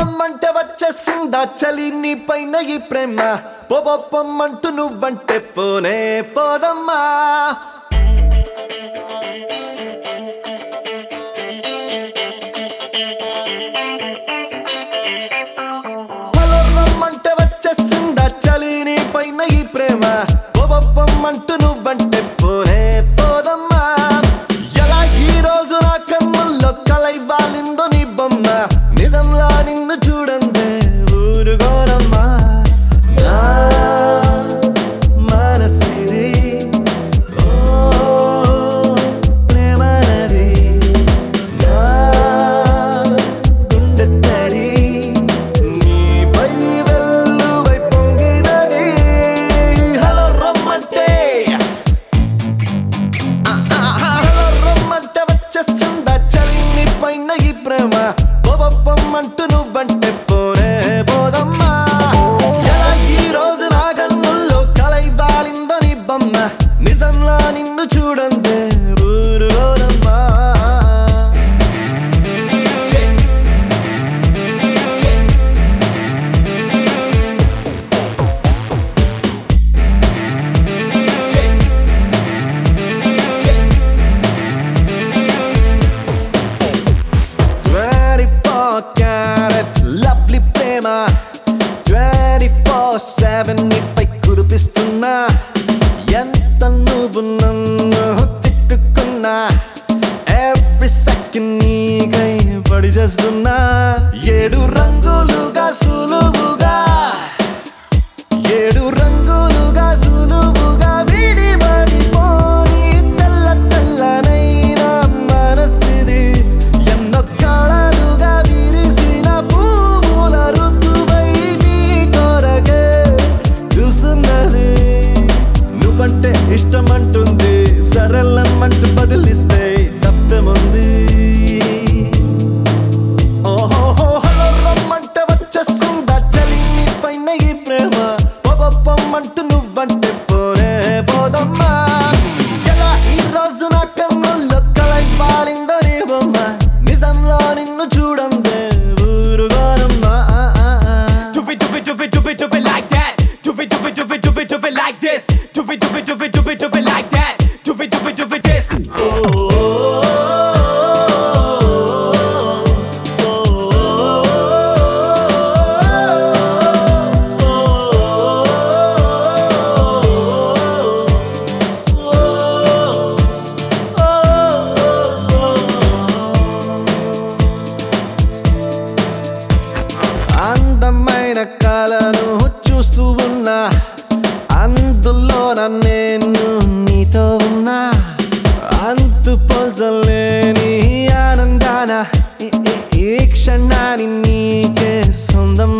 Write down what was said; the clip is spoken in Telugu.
రమ్మంటే వచ్చేసిందా చలి నీ పైన ఈ ప్రేమ పొమ్మంటూ నువ్వంటే పోనే పోదమ్మా హలో రమ్మంటే వచ్చేసిందా చలి నీ పైన ఈ ప్రేమ పొమ్మంటూ నువ్వంటే పోనే పోదమ్మా ఎలా ఈ రోజు నా కన్నుల్లో కలై వాలిందో నీ బొమ్మ నిజంలా నిన్ను చూడందే ఊరుగోరమ్మా నా మనసిది ఓ ప్రేమనది నా గుండె తడి నీపై వెల్లువై పొంగినది హలో రమ్మంటే హలో రమ్మంటే వచ్చేసిందా చలి నీ పైన ఈ ప్రేమ పొమ్మంటూ నువ్వంటే పోనే పోదమ్మా ఎలా ఈ రోజు నా కన్నుల్లో కలై వాలిందో నీ బొమ్మ నిజంలా నిన్ను చూడందే ఊరుగోరమ్మా Twenty-four carat lovely ప్రేమ ట్వంటీ ఫోర్ సెవెన్ నీపై కురిపిస్తున్నా ఎంత నువ్వు నన్ను తిట్టుకున్నా ఎవ్రీ సెకండ్ నీకై పడి చేస్తున్నా ఏడు రంగులుగా సులువుగా ఏడు రంగులుగా సులువుగా విడిపడిపోని తెల్ల తెల్లనైన మనసిది ఎన్నో కళలుగా విరిసిన పువ్వుల ఋతువై నీ కొరకే చూస్తున్నది నువ్వంటే ఇష్టమంటుంది సరళమ్మంటూ బదిలిస్తే తప్పేముంది ఓహో హలో రమ్మంటే వచ్చేసిందా చలి నీ పైన ఈ ప్రేమ పొమ్మంటూ నువ్వంటే పోనే పోదమ్మా ఎలా ఈ రోజు నా కన్నుల్లో కలై పాలిందో నీ బొమ్మ నిజంలో నిన్ను చూడందే ఊరుగోరమ్మా Do it, do it, do it, do it, do it like that. Do it, do it, do it, do it, do it like this. Do it, do it, do it, do it, do it like that. Do it, do it, do it, this. అందమైన కళను చూస్తూ ఉన్నా అందులో నేను నీతో ఉన్నా అంతు పొందలేని ఆనందాన ఈ- ఈ- ఈ క్షణాన్ని నీకే సొంతం